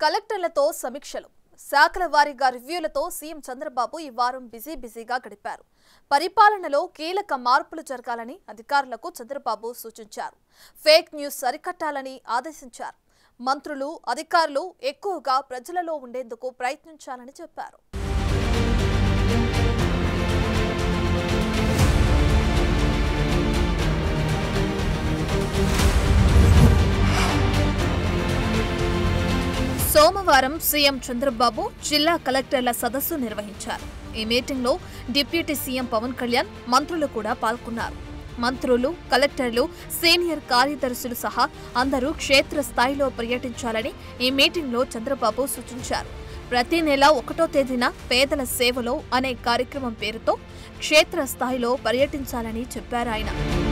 కలెక్టర్లతో సమీక్షలు శాఖల వారీగా రివ్యూలతో సీఎం చంద్రబాబు ఈ వారం బిజీ బిజీగా గడిపారు పరిపాలనలో కీలక మార్పులు జరగాలని అధికారులకు చంద్రబాబు సూచించారు ఫేక్ న్యూస్ అరికట్టాలని ఆదేశించారు మంత్రులు అధికారులు ఎక్కువగా ప్రజలలో ఉండేందుకు ప్రయత్నించాలని చెప్పారు సోమవారం సీఎం చంద్రబాబు జిల్లా కలెక్టర్ల సదస్సు నిర్వహించారు ఈ మీటింగ్లో డిప్యూటీ సీఎం పవన్ కళ్యాణ్ మంత్రులు కూడా పాల్గొన్నారు మంత్రులు కలెక్టర్లు సీనియర్ కార్యదర్శులు సహా అందరూ క్షేత్రస్థాయిలో పర్యటించాలని ఈ మీటింగ్లో చంద్రబాబు సూచించారు ప్రతి నెల ఒకటో తేదీన పేదల సేవలో అనే కార్యక్రమం పేరుతో క్షేత్రస్థాయిలో పర్యటించాలని చెప్పారు ఆయన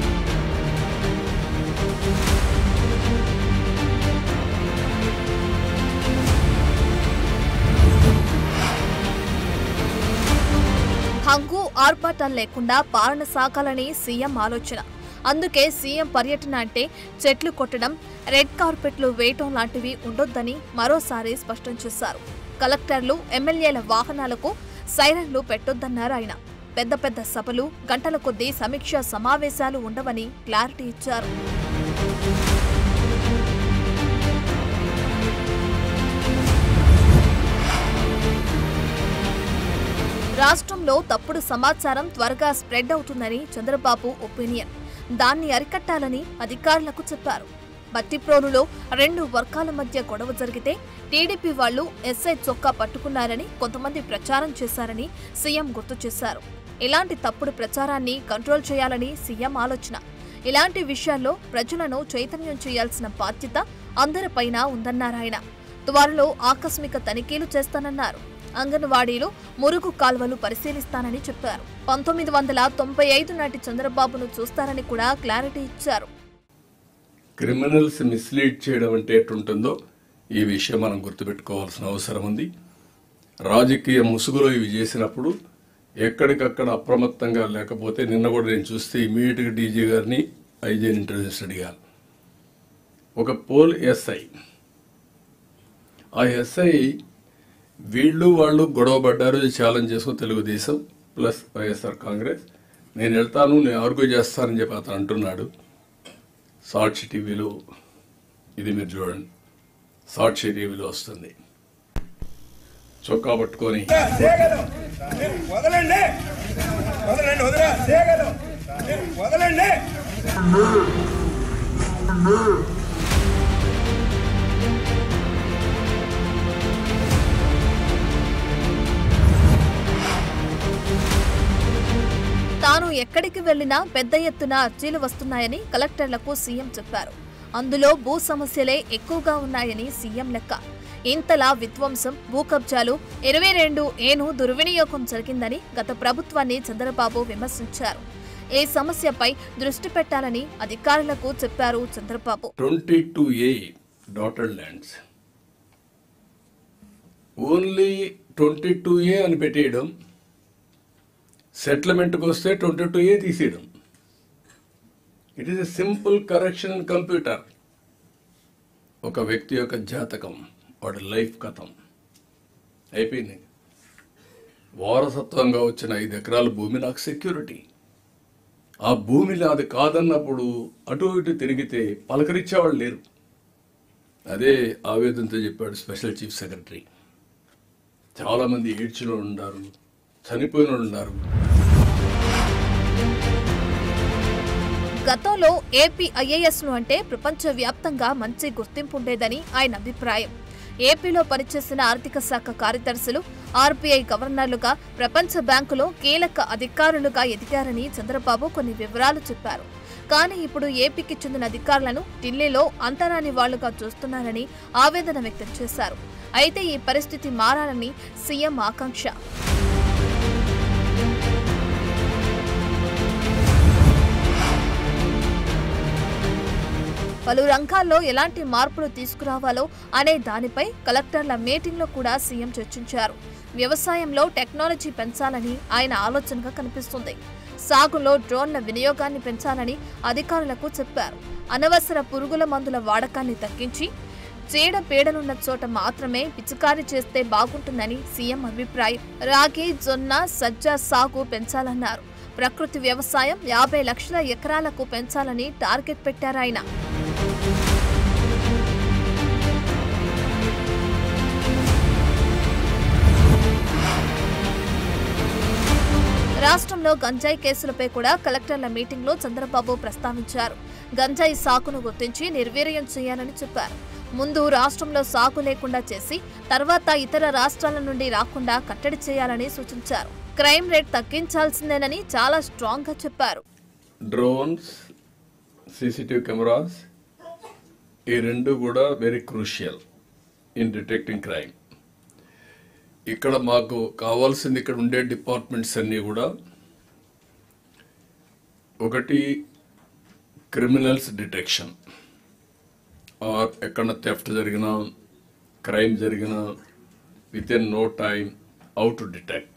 హంగు ఆర్భాటాలు లేకుండా పాలన సాగాలని సీఎం ఆలోచన అందుకే సీఎం పర్యటన అంటే చెట్లు కొట్టడం రెడ్ కార్పెట్లు వేయటం లాంటివి ఉండొద్దని మరోసారి స్పష్టం చేశారు కలెక్టర్లు ఎమ్మెల్యేల వాహనాలకు సైరన్లు పెట్టొద్దన్నారు ఆయన పెద్ద పెద్ద సభలు గంటల కొద్దీ సమీక్ష సమావేశాలు ఉండవని క్లారిటీ ఇచ్చారు రాష్ట్రంలో తప్పుడు సమాచారం త్వరగా స్ప్రెడ్ అవుతుందని చంద్రబాబు ఒపీనియన్ దాన్ని అరికట్టాలని అధికారులకు చెప్పారు బట్టిప్రోలులో రెండు వర్గాల మధ్య గొడవ జరిగితే టీడీపీ వాళ్లు ఎస్ఐ చొక్కా పట్టుకున్నారని కొంతమంది ప్రచారం చేశారని సీఎం గుర్తు చేశారు ఇలాంటి తప్పుడు ప్రచారాన్ని కంట్రోల్ చేయాలని సీఎం ఆలోచన ఇలాంటి విషయాల్లో ప్రజలను చైతన్యం చేయాల్సిన బాధ్యత అందరిపైన ఉందన్నారాయన త్వరలో ఆకస్మిక తనిఖీలు చేస్తానన్నారు అంగన్వాడీలు మురుగు కాల్వలు పరిశీలిస్తానని చెప్పారు పంతొమ్మిది వందల తొంభై ఐదు నాటి చంద్రబాబును చూస్తారని కూడా క్లారిటీ ఇచ్చారు క్రిమినల్స్ మిస్లీడ్ చేయడం అంటే ఎటుంటుందో ఈ విషయం మనం గుర్తుపెట్టుకోవాల్సిన అవసరం ఉంది రాజకీయ ముసుగులో ఇవి చేసినప్పుడు ఎక్కడికక్కడ అప్రమత్తంగా లేకపోతే నిన్న కూడా నేను చూస్తే ఇమీడియట్గా డీజీ గారిని ఐజీని ఇంటెలిజెన్స్ అడిగాను ఒక పోల్ ఎస్ఐ ఆ ఎస్ఐ వీళ్ళు వాళ్ళు గొడవ పడ్డారు ఛాలెంజ్ చేసుకుని తెలుగుదేశం ప్లస్ వైఎస్ఆర్ కాంగ్రెస్ నేను వెళ్తాను నేను ఆర్గ్యూ చేస్తానని చెప్పి అతను అంటున్నాడు సాక్షి టీవీలో ఇది మీరు చూడండి సాక్షి టీవీలో వస్తుంది చొక్కా పట్టుకొని చేయగలం వదలండి వదలండి వదల చేయగలం వదలండి తాను ఎక్కడికి వెళ్లినా పెద్ద ఎత్తున అర్జీలు వస్తున్నాయని కలెక్టర్లకు సీఎం చెప్పారు అందులో భూ సమస్యలే ఎక్కువగా ఉన్నాయని సీఎం లెక్క ఇంతలా విధ్వంసం భూ కబ్జాలు ఇరవై రెండు ఏను దుర్వినియోగం జరిగిందని గత ప్రభుత్వాన్ని చంద్రబాబు విమర్శించారు ఈ సమస్యపై దృష్టి పెట్టాలని అధికారులకు చెప్పారు Chandrababu twenty two A dotted lands only twenty two A అని పెట్టేయడం సెటిల్మెంట్కి వస్తే ట్వంటీ టూ ఏ తీసేయడం it is a simple correction in computer ఒక వ్యక్తి యొక్క జాతకం వాడి లైఫ్ కథం అయిపోయింది వారసత్వంగా వచ్చిన ఐదు ఎకరాల భూమి నాకు సెక్యూరిటీ ఆ భూమి నాది కాదన్నప్పుడు అటు ఇటు తిరిగితే పలకరించేవాళ్ళు లేరు అదే ఆవేదనతో చెప్పాడు స్పెషల్ చీఫ్ సెక్రటరీ చాలామంది ఏడ్చిన వాళ్ళు ఉన్నారు చనిపోయిన వాళ్ళు ఉన్నారు గతంలో ఏపీ ఐఏఎస్లు అంటే ప్రపంచవ్యాప్తంగా మంచి గుర్తింపు ఉండేదని ఆయన అభిప్రాయం ఏపీలో పనిచేసిన ఆర్థిక శాఖ కార్యదర్శులు ఆర్బీఐ గవర్నర్లుగా ప్రపంచ బ్యాంకులో కీలక అధికారులుగా ఎదిగారని చంద్రబాబు కొన్ని వివరాలు చెప్పారు కానీ ఇప్పుడు ఏపీకి చెందిన అధికారులను ఢిల్లీలో అంతరాని వాళ్లుగా చూస్తున్నారని ఆవేదన వ్యక్తం చేశారు అయితే ఈ పరిస్థితి మారాలని సీఎం ఆకాంక్ష పలు రంగాల్లో ఎలాంటి మార్పులు తీసుకురావాలో అనే దానిపై కలెక్టర్ల మీటింగ్లో కూడా సీఎం చర్చించారు వ్యవసాయంలో టెక్నాలజీ పెంచాలని ఆయన ఆలోచనగా కనిపిస్తుంది సాగులో డ్రోన్ల వినియోగాన్ని పెంచాలని అధికారులకు చెప్పారు అనవసర పురుగుల మందుల వాడకాన్ని తగ్గించి చీడ పీడనున్న చోట మాత్రమే పిచికారీ చేస్తే బాగుంటుందని సీఎం అభిప్రాయం రాగి జొన్న సజ్జ సాగు పెంచాలన్నారు ప్రకృతి వ్యవసాయం యాభై లక్షల ఎకరాలకు పెంచాలని టార్గెట్ పెట్టారాయన రాష్ట్రంలో గంజాయి కేసులపై కూడా కలెక్టర్ల మీటింగ్లో చంద్రబాబు ప్రస్తావించారు గంజాయి సాకును గుర్తించి నిర్వీర్యం చేయాలని చెప్పారు ముందు రాష్ట్రంలో సాగు లేకుండా చేసి తర్వాత ఇతర రాష్ట్రాల నుండి రాకుండా కట్టడి చేయాలని సూచించారు క్రైమ్ రేట్ తగ్గించాల్సిందేనని చాలా స్ట్రాంగ్ గా చెప్పారు డ్రోన్స్ సీసీటీవీ కెమెరాస్ ఈ రెండు కూడా very crucial in detecting crime ఇక్కడ మాకు కావాల్సింది ఇక్కడ ఉండే డిపార్ట్మెంట్స్ అన్నీ కూడా ఒకటి క్రిమినల్స్ డిటెక్షన్ ఆర్ ఎక్కడ థెఫ్ట్ జరిగినా క్రైమ్ జరిగినా with in no time how to detect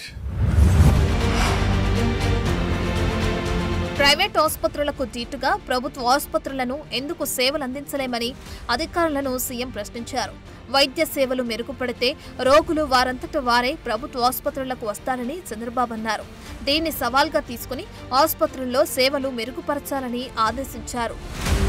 private ఆసుపత్రులకు దీటుగా ప్రభుత్వ ఆసుపత్రులను ఎందుకు సేవలు అందించలేమని అధికారులను సీఎం ప్రశ్నించారు వైద్య సేవలు మెరుగుపడితే రోగులు వారంతట వారే ప్రభుత్వ ఆసుపత్రులకు వస్తారని చంద్రబాబు అన్నారు దీన్ని సవాల్గా తీసుకుని ఆసుపత్రుల్లో సేవలు మెరుగుపరచాలని ఆదేశించారు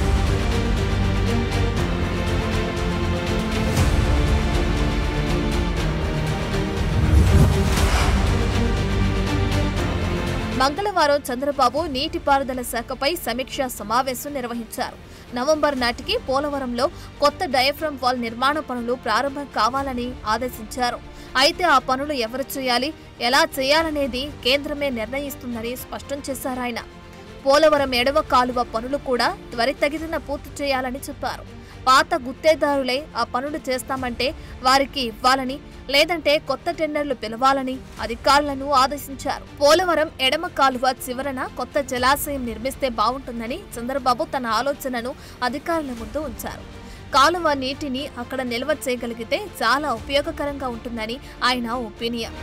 మంగళవారం చంద్రబాబు నీటిపారుదల శాఖపై సమీక్షా సమావేశం నిర్వహించారు నవంబర్ నాటికి పోలవరంలో కొత్త డయఫ్రమ్ వాల్ నిర్మాణ పనులు ప్రారంభం కావాలని ఆదేశించారు అయితే ఆ పనులు ఎవరు చేయాలి ఎలా చేయాలనేది కేంద్రమే నిర్ణయిస్తుందని స్పష్టం చేశారాయన పోలవరం ఎడవ కాలువ పనులు కూడా త్వరితగిన పూర్తి చేయాలని చెప్పారు పాత గుత్తేదారులే ఆ పనులు చేస్తామంటే వారికి ఇవ్వాలని లేదంటే కొత్త టెండర్లు పిలవాలని అధికారులను ఆదేశించారు పోలవరం ఎడమ కాలువ చివరన కొత్త జలాశయం నిర్మిస్తే బాగుంటుందని చంద్రబాబు తన ఆలోచనను అధికారుల ముందు ఉంచారు కాలువ నీటిని అక్కడ నిల్వ చేయగలిగితే చాలా ఉపయోగకరంగా ఉంటుందని ఆయన ఒపీనియన్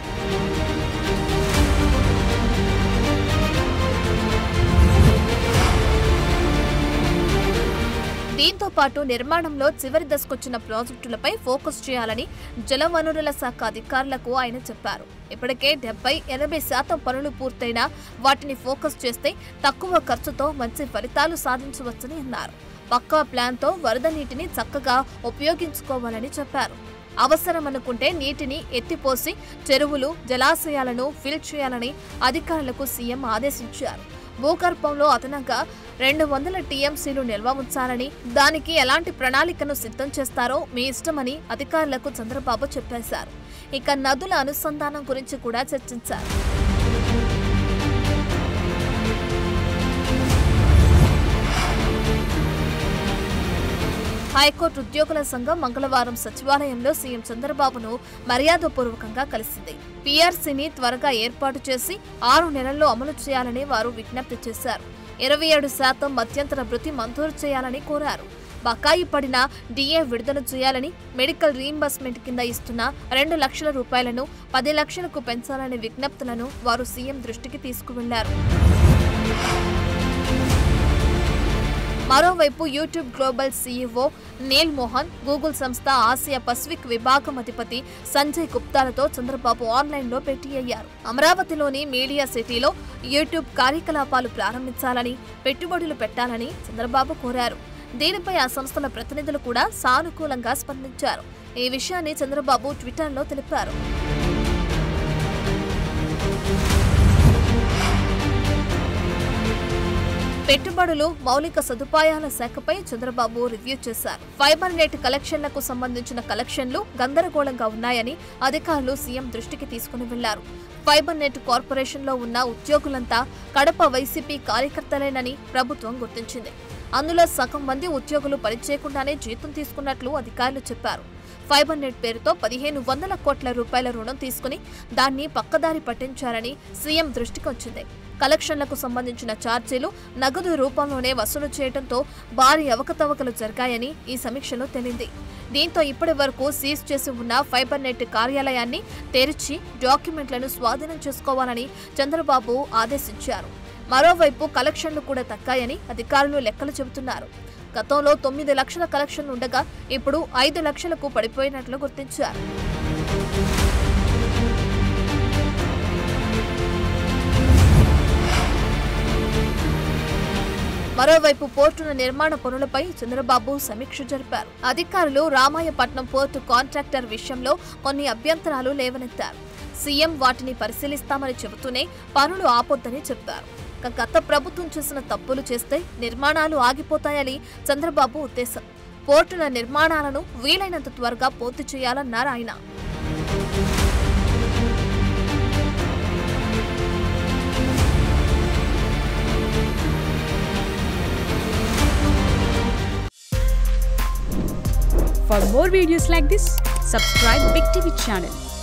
దీంతో పాటు నిర్మాణంలో చివరి దశకొచ్చిన ప్రాజెక్టులపై ఫోకస్ చేయాలని జలవనరుల శాఖ అధికారులకు ఆయన చెప్పారు ఇప్పటికే డెబ్బై ఎనభై శాతం పనులు పూర్తయినా వాటిని ఫోకస్ చేస్తే తక్కువ ఖర్చుతో మంచి ఫలితాలు సాధించవచ్చని అన్నారు పక్కా ప్లాన్తో వరద నీటిని చక్కగా ఉపయోగించుకోవాలని చెప్పారు అవసరం అనుకుంటే నీటిని ఎత్తిపోసి చెరువులు జలాశయాలను ఫిల్ చేయాలని అధికారులకు సీఎం ఆదేశించారు భూగర్భంలో అదనంగా రెండు వందల టీఎంసీలు నిల్వ ఉంచాలని దానికి ఎలాంటి ప్రణాళికను సిద్ధం చేస్తారో మీ ఇష్టమని అధికారులకు చంద్రబాబు చెప్పేశారు ఇక నదుల అనుసంధానం గురించి కూడా చర్చించారు హైకోర్టు ఉద్యోగుల సంఘం మంగళవారం సచివాలయంలో సీఎం చంద్రబాబును మర్యాదపూర్వకంగా కలిసింది పీఆర్సీని త్వరగా ఏర్పాటు చేసి ఆరు నెలల్లో అమలు చేయాలని వారు విజ్ఞప్తి చేశారు ఇరవై ఏడు శాతం మధ్యంతర భృతి మంజూరు చేయాలని కోరారు బకాయి పడిన డిఏ విడుదల చేయాలని మెడికల్ రీయింబర్స్మెంట్ కింద ఇస్తున్న రెండు లక్షల రూపాయలను పది లక్షలకు పెంచాలనే విజ్ఞప్తులను వారు సీఎం దృష్టికి తీసుకువెళ్లారు మరోవైపు YouTube global CEO Neel Mohan Google సంస్థ ఆసియా పసిఫిక్ విభాగం అధిపతి సంజయ్ గుప్తాలతో చంద్రబాబు ఆన్లైన్లో భేటీ అయ్యారు అమరావతిలోని మీడియా సిటీలో యూట్యూబ్ కార్యకలాపాలు ప్రారంభించాలని పెట్టుబడులు పెట్టాలని చంద్రబాబు కోరారు దీనిపై ఆ సంస్థల ప్రతినిధులు కూడా సానుకూలంగా స్పందించారు ఈ విషయాన్ని చంద్రబాబు ట్విట్టర్లో తెలిపారు పెట్టుబడులు మౌలిక సదుపాయాల శాఖపై చంద్రబాబు రివ్యూ చేశారు ఫైబర్ నెట్ కలెక్షన్లకు సంబంధించిన కలెక్షన్లు గందరగోళంగా ఉన్నాయని అధికారులు సీఎం దృష్టికి తీసుకుని వెళ్లారు ఫైబర్ నెట్ కార్పొరేషన్లో ఉన్న ఉద్యోగులంతా కడప వైసీపీ కార్యకర్తలేనని ప్రభుత్వం గుర్తించింది అందులో సగం మంది ఉద్యోగులు పనిచేయకుండానే జీతం తీసుకున్నట్లు అధికారులు చెప్పారు ఫైబర్ నెట్ పేరుతో పదిహేను వందల కోట్ల రూపాయల రుణం తీసుకుని దాన్ని పక్కదారి పట్టించారని సీఎం దృష్టికి వచ్చింది కలెక్షన్లకు సంబంధించిన ఛార్జీలు నగదు రూపంలోనే వసూలు చేయడంతో భారీ అవకతవకలు జరిగాయని ఈ సమీక్షలో తేలింది దీంతో ఇప్పటి వరకు సీజ్ చేసి ఉన్న ఫైబర్ నెట్ కార్యాలయాన్ని తెరిచి డాక్యుమెంట్లను స్వాధీనం చేసుకోవాలని చంద్రబాబు ఆదేశించారు మరోవైపు కలెక్షన్లు కూడా తగ్గాయని అధికారులు లెక్కలు చెబుతున్నారు గతంలో తొమ్మిది లక్షల కలెక్షన్ ఉండగా ఇప్పుడు ఐదు లక్షలకు పడిపోయినట్లు గుర్తించారు మరోవైపు పోర్టుల నిర్మాణ పనులపై చంద్రబాబు సమీక్ష జరిపారు అధికారులు రామాయపట్నం పోర్టు కాంట్రాక్టర్ విషయంలో కొన్ని అభ్యంతరాలు లేవనెత్తారు సీఎం వాటిని పరిశీలిస్తామని చెబుతూనే పనులు ఆపొద్దని చెప్పారు ఇక గత ప్రభుత్వం చేసిన తప్పులు చేస్తే నిర్మాణాలు ఆగిపోతాయని చంద్రబాబు ఉద్దేశం పోర్టుల నిర్మాణాలను వీలైనంత త్వరగా పూర్తి చేయాలన్నారు ఆయన For more videos like this, subscribe Big TV channel